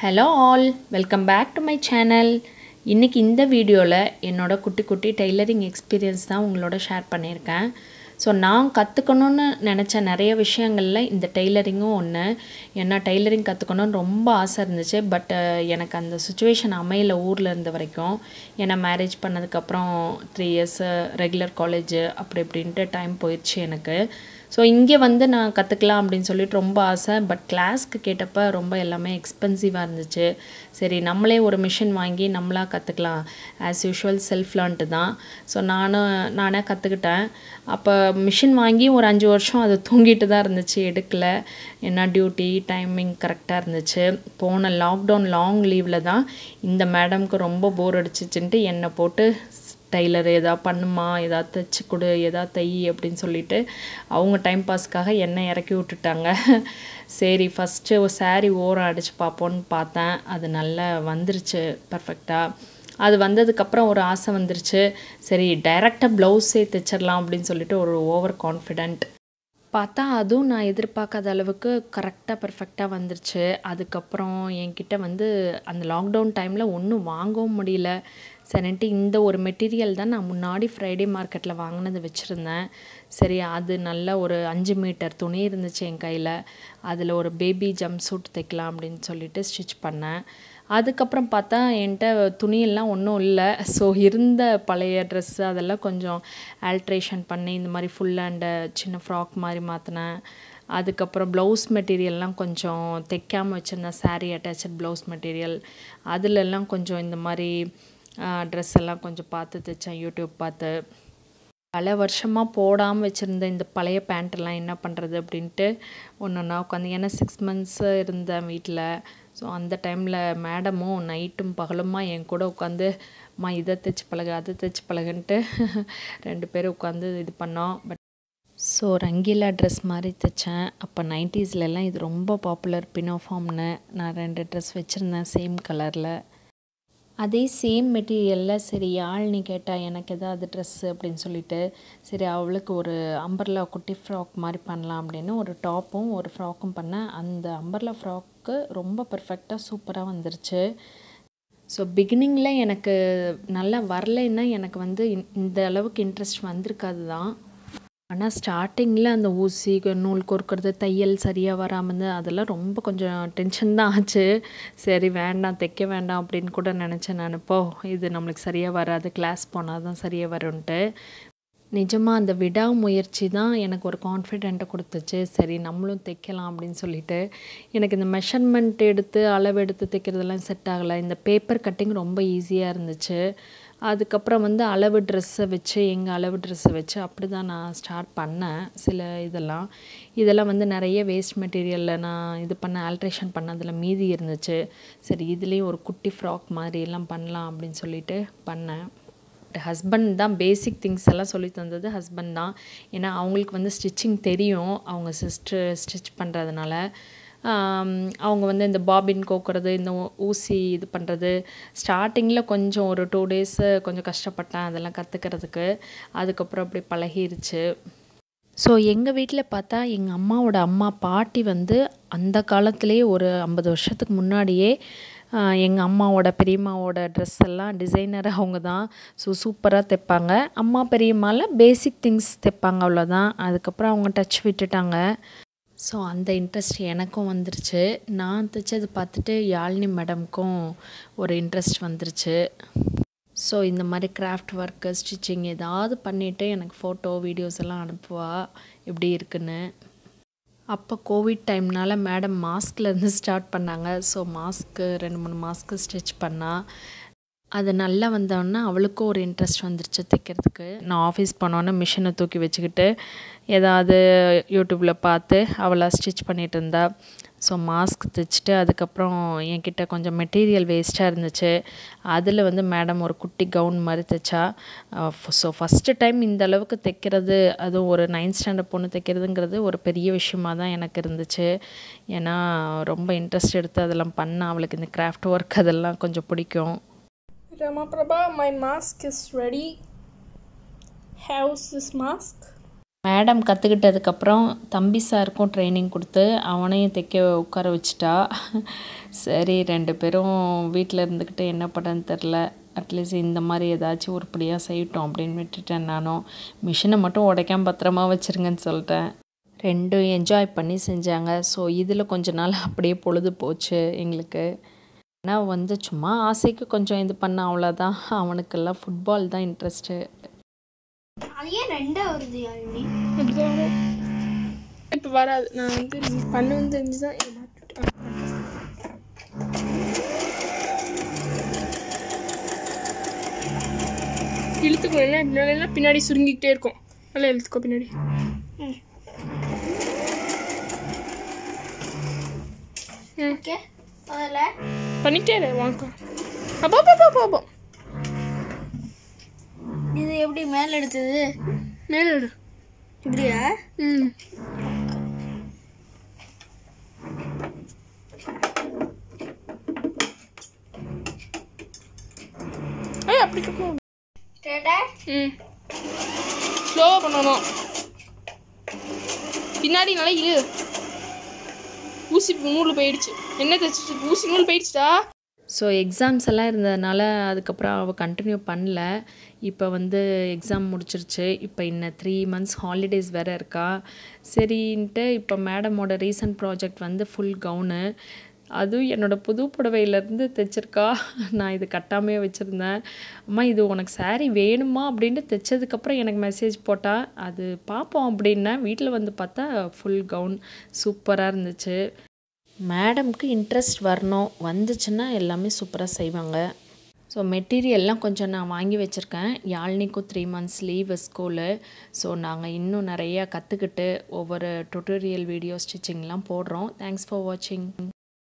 Hello all welcome back to my channel இன்றைக்கி இந்த வீடியோவில் என்னோட குட்டி குட்டி டெய்லரிங் எக்ஸ்பீரியன்ஸ் தான் உங்களோட ஷேர் பண்ணியிருக்கேன் ஸோ நான் கற்றுக்கணுன்னு நினச்ச நிறைய விஷயங்களில் இந்த டெய்லரிங்கும் ஒன்று ஏன்னா டெய்லரிங் கற்றுக்கணும்னு ரொம்ப ஆசை இருந்துச்சு பட் எனக்கு அந்த சுச்சுவேஷன் அமையல ஊரில் இருந்த வரைக்கும் ஏன்னா மேரேஜ் பண்ணதுக்கப்புறம் த்ரீ இயர்ஸ் ரெகுலர் காலேஜ் அப்படி இப்படின்ட்டு டைம் போயிடுச்சு எனக்கு ஸோ இங்கே வந்து நான் கற்றுக்கலாம் அப்படின்னு சொல்லிட்டு ரொம்ப ஆசை பட் கிளாஸ்க்கு கேட்டப்போ ரொம்ப எல்லாமே எக்ஸ்பென்சிவாக இருந்துச்சு சரி நம்மளே ஒரு மிஷின் வாங்கி நம்மளாக கற்றுக்கலாம் ஆஸ் யூஷுவல் செல்ஃப் லேர்ன்ட்டு தான் ஸோ நானும் நானே கற்றுக்கிட்டேன் அப்போ மிஷின் வாங்கி ஒரு அஞ்சு வருஷம் அது தூங்கிட்டு தான் இருந்துச்சு எடுக்கலை என்ன டியூட்டி டைமிங் கரெக்டாக இருந்துச்சு போன லாக்டவுன் லாங் லீவில் தான் இந்த மேடம்க்கு ரொம்ப போர் அடிச்சிச்சுன்ட்டு என்னை போட்டு டெய்லர் எதா பண்ணுமா எதா தைச்சி கொடு எதா தை அப்படின்னு சொல்லிட்டு அவங்க டைம் பாஸ்க்காக என்னை இறக்கி விட்டுட்டாங்க சரி ஃபஸ்ட்டு ஒரு சாரீ ஓரம் அடித்து பார்ப்போன்னு பார்த்தேன் அது நல்லா வந்துருச்சு பர்ஃபெக்டாக அது வந்ததுக்கப்புறம் ஒரு ஆசை வந்துருச்சு சரி டைரெக்டாக ப்ளவுஸே தைச்சிடலாம் அப்படின்னு சொல்லிட்டு ஒரு ஓவர் கான்ஃபிடென்ட் பார்த்தா அதுவும் நான் எதிர்பார்க்காத அளவுக்கு கரெக்டாக பர்ஃபெக்டாக வந்துருச்சு அதுக்கப்புறம் என்கிட்ட வந்து அந்த லாக்டவுன் டைமில் ஒன்றும் வாங்கவும் முடியல சரின்ட்டு இந்த ஒரு மெட்டீரியல் தான் நான் முன்னாடி ஃப்ரைடே மார்க்கெட்டில் வாங்கினது வச்சுருந்தேன் சரி அது நல்ல ஒரு அஞ்சு மீட்டர் துணி இருந்துச்சு என் கையில் அதில் ஒரு பேபி ஜம்ப் சூட் தைக்கலாம் அப்படின்னு சொல்லிட்டு ஸ்டிச் பண்ணேன் அதுக்கப்புறம் பார்த்தா என்கிட்ட துணியெல்லாம் ஒன்றும் இல்லை ஸோ இருந்த பழைய ட்ரெஸ்ஸு அதெல்லாம் கொஞ்சம் ஆல்ட்ரேஷன் பண்ணி இந்த மாதிரி ஃபுல் அண்டு சின்ன ஃப்ராக் மாதிரி மாற்றினேன் அதுக்கப்புறம் ப்ளவுஸ் மெட்டீரியல்லாம் கொஞ்சம் தைக்காமல் வச்சுருந்தேன் சாரீ அட்டாச்சட் ப்ளவுஸ் மெட்டீரியல் அதிலெல்லாம் கொஞ்சம் இந்த மாதிரி ட்ரெஸ் எல்லாம் கொஞ்சம் பார்த்து தைச்சேன் யூடியூப் பார்த்து பல வருஷமாக போடாமல் வச்சுருந்த இந்த பழைய பேண்ட்டெல்லாம் என்ன பண்ணுறது அப்படின்ட்டு ஒன்று ஒன்றா உட்காந்து ஏன்னா சிக்ஸ் மந்த்ஸு இருந்தேன் வீட்டில் ஸோ அந்த டைமில் மேடமும் நைட்டும் பகலுமா என் கூட உட்காந்து மா இதை தைச்சி பழகு அதை தைச்சி பழகுன்ட்டு ரெண்டு பேரும் உட்காந்து இது பண்ணோம் பட் ஸோ ரங்கீலா ட்ரெஸ் மாதிரி தைச்சேன் அப்போ நைன்ட்டீஸ்லலாம் இது ரொம்ப பாப்புலர் பினோஃபார்ம்னு நான் ரெண்டு ட்ரெஸ் வச்சுருந்தேன் சேம் கலரில் அதே சேம் மெட்டீரியலில் சரி யாழ்னி கேட்டால் எனக்கு எதாவது ட்ரெஸ்ஸு அப்படின்னு சொல்லிட்டு சரி அவளுக்கு ஒரு அம்பர்லா குட்டி ஃப்ராக் மாதிரி பண்ணலாம் அப்படின்னு ஒரு டாப்பும் ஒரு ஃப்ராக்கும் பண்ணேன் அந்த அம்பர்லா ஃப்ராக்கு ரொம்ப பர்ஃபெக்டாக சூப்பராக வந்துருச்சு ஸோ பிகினிங்கில் எனக்கு நல்லா வரலைன்னா எனக்கு வந்து இந்த அளவுக்கு இன்ட்ரெஸ்ட் வந்திருக்காது தான் ஆனால் ஸ்டார்டிங்கில் அந்த ஊசி நூல் கோர்க்கறது தையல் சரியாக வராமல் அதெல்லாம் ரொம்ப கொஞ்சம் டென்ஷன் தான் ஆச்சு சரி வேண்டாம் தைக்க வேண்டாம் அப்படின்னு கூட நினச்சேன் நான் இப்போ இது நம்மளுக்கு சரியாக வராது கிளாஸ் போனால் தான் சரியாக வரும்ன்ட்டு நிஜமாக அந்த விடாமுயற்சி தான் எனக்கு ஒரு கான்ஃபிடென்ட்டை கொடுத்துச்சு சரி நம்மளும் தைக்கலாம் அப்படின்னு சொல்லிட்டு எனக்கு இந்த மெஷர்மெண்ட் எடுத்து அளவு எடுத்து தைக்கிறதெல்லாம் செட் ஆகலை இந்த பேப்பர் கட்டிங் ரொம்ப ஈஸியாக இருந்துச்சு அதுக்கப்புறம் வந்து அளவு ட்ரெஸ்ஸை வச்சு எங்கள் அளவு ட்ரெஸ்ஸை வச்சு அப்படி தான் நான் ஸ்டார்ட் பண்ணேன் சில இதெல்லாம் இதெல்லாம் வந்து நிறைய வேஸ்ட் மெட்டீரியலில் நான் இது பண்ண ஆல்ட்ரேஷன் பண்ணதில் மீதி இருந்துச்சு சரி இதுலேயும் ஒரு குட்டி ஃப்ராக் மாதிரி எல்லாம் பண்ணலாம் அப்படின்னு சொல்லிட்டு பண்ணேன் ஹஸ்பண்ட் தான் பேசிக் திங்ஸ் எல்லாம் சொல்லி தந்தது ஹஸ்பண்ட் தான் ஏன்னா அவங்களுக்கு வந்து ஸ்டிச்சிங் தெரியும் அவங்க சிஸ்டர் ஸ்டிச் பண்ணுறதுனால அவங்க வந்து இந்த பாபின் கோக்குறது இந்த ஊசி இது பண்ணுறது ஸ்டார்டிங்கில் கொஞ்சம் ஒரு டூ டேஸு கொஞ்சம் கஷ்டப்பட்டேன் அதெல்லாம் கற்றுக்கிறதுக்கு அதுக்கப்புறம் அப்படி பழகிருச்சு ஸோ எங்கள் வீட்டில் பார்த்தா எங்கள் அம்மாவோட அம்மா பாட்டி வந்து அந்த காலத்துலேயே ஒரு ஐம்பது வருஷத்துக்கு முன்னாடியே எங்கள் அம்மாவோட பெரியம்மாவோட ட்ரெஸ் எல்லாம் டிசைனர் அவங்க தான் ஸோ சூப்பராக தைப்பாங்க அம்மா பெரியம்மாவில் பேசிக் திங்ஸ் தைப்பாங்க அவ்வளோதான் அதுக்கப்புறம் அவங்க டச் விட்டுட்டாங்க ஸோ அந்த இன்ட்ரெஸ்ட் எனக்கும் வந்துருச்சு நான் தைச்சது பார்த்துட்டு யாழினி மேடம்க்கும் ஒரு இன்ட்ரெஸ்ட் வந்துருச்சு ஸோ இந்த மாதிரி கிராஃப்ட் ஒர்க்கு ஸ்டிச்சிங் ஏதாவது பண்ணிவிட்டு எனக்கு ஃபோட்டோ வீடியோஸ் எல்லாம் அனுப்புவா எப்படி இருக்குன்னு அப்போ கோவிட் டைம்னால மேடம் மாஸ்க்லேருந்து ஸ்டார்ட் பண்ணாங்க ஸோ மாஸ்க்கு ரெண்டு மூணு மாஸ்க்கு ஸ்டிச் பண்ணால் அது நல்லா வந்தோடனே அவளுக்கும் ஒரு இன்ட்ரெஸ்ட் வந்துருச்சு தைக்கிறதுக்கு நான் ஆஃபீஸ் போனோன்னே மிஷினை தூக்கி வச்சுக்கிட்டு ஏதாவது யூடியூப்பில் பார்த்து அவளை ஸ்டிச் பண்ணிகிட்டு இருந்தா ஸோ மாஸ்க் தைச்சிட்டு அதுக்கப்புறம் என்கிட்ட கொஞ்சம் மெட்டீரியல் வேஸ்ட்டாக இருந்துச்சு அதில் வந்து மேடம் ஒரு குட்டி கவுன் மாதிரி தைச்சா ஸோ ஃபஸ்ட்டு டைம் இந்த அளவுக்கு தைக்கிறது அதுவும் ஒரு நைன்த் ஸ்டாண்டர்ட் பொண்ணு தைக்கிறதுங்கிறது ஒரு பெரிய விஷயமா தான் எனக்கு இருந்துச்சு ஏன்னா ரொம்ப இன்ட்ரெஸ்ட் எடுத்து அதெல்லாம் பண்ண அவளுக்கு இந்த கிராஃப்ட் ஒர்க் அதெல்லாம் கொஞ்சம் பிடிக்கும் Ramaprabha, my mask is ready. How's this mask? Madam கற்றுக்கிட்டதுக்கப்புறம் தம்பி சாருக்கும் ட்ரைனிங் கொடுத்து அவனையும் தைக்க உட்கார வச்சுட்டா சரி ரெண்டு பேரும் வீட்டில் இருந்துக்கிட்டு என்ன பண்ணுறதுன்னு தெரில அட்லீஸ்ட் இந்த மாதிரி ஏதாச்சும் உருப்படியாக செய்யட்டும் அப்படின்னு விட்டுட்டேன் நானும் மிஷினை மட்டும் உடைக்காம பத்திரமா வச்சுருங்கன்னு சொல்லிட்டேன் ரெண்டும் என்ஜாய் பண்ணி செஞ்சாங்க ஸோ இதில் கொஞ்ச நாள் அப்படியே பொழுது போச்சு எங்களுக்கு ஆனால் வந்து சும்மா ஆசைக்கு கொஞ்சம் இது பண்ண அவ்வளோதான் அவனுக்கெல்லாம் ஃபுட்பால் தான் இன்ட்ரெஸ்ட்டு அது ஏன் ரெண்டா வருது யாழினி அப்படிதான் வரும் இப்போ வராது நான் வந்து நீ பண்ணுன்னு தெரிஞ்சு தான் இதை மாற்றிட்டு இழுத்துக்கோ இல்லை இல்லைன்னா பின்னாடி சுருங்கிக்கிட்டே இருக்கும் நல்லா இழுத்துக்கோ பின்னாடி ஓகே அதில் பண்ணிக்கிட்டே இரு வாங்க அப்போ அப்போ அப்போ அப்போ இது எப்படி மேலே எடுத்தது மேலே எடு இப்படியா ம் ஏய் அப்படி கட்டணும் டேடா ம் ஸ்லோவாக பண்ணணும் பின்னாடி நல்லா இழு ஊசி நூல் போயிடுச்சு என்ன தைச்சிட்டு ஊசி நூல் போயிடுச்சுடா ஸோ எக்ஸாம்ஸ் எல்லாம் இருந்ததுனால அதுக்கப்புறம் அவள் கண்டினியூ பண்ணல இப்போ வந்து எக்ஸாம் முடிச்சிருச்சு இப்போ இன்னும் த்ரீ மந்த்ஸ் ஹாலிடேஸ் வேறு இருக்கா சரின்ட்டு இப்போ மேடமோட ரீசன்ட் ப்ராஜெக்ட் வந்து ஃபுல் கவுனு அதுவும் என்னோடய புது புடவையிலேருந்து தைச்சிருக்கா நான் இது கட்டாமே வச்சுருந்தேன் அம்மா இது உனக்கு saree வேணுமா அப்படின்ட்டு தைச்சதுக்கப்புறம் எனக்கு மெசேஜ் போட்டா அது பார்ப்போம் அப்படின்னேன் வீட்டில் வந்து பார்த்தா ஃபுல் கவுன் சூப்பராக இருந்துச்சு மேடம்க்கு இன்ட்ரெஸ்ட் வரணும் வந்துச்சுன்னா எல்லாமே சூப்பராக செய்வாங்க ஸோ மெட்டீரியல்லாம் கொஞ்சம் நான் வாங்கி வச்சுருக்கேன் யாழ்னிக்கும் three months leave school so நாங்கள் இன்னும் நிறையா கற்றுக்கிட்டு ஒவ்வொரு டுட்டோரியல் வீடியோ ஸ்டிச்சிங்லாம் போடுறோம் தேங்க்ஸ் ஃபார் வாட்சிங்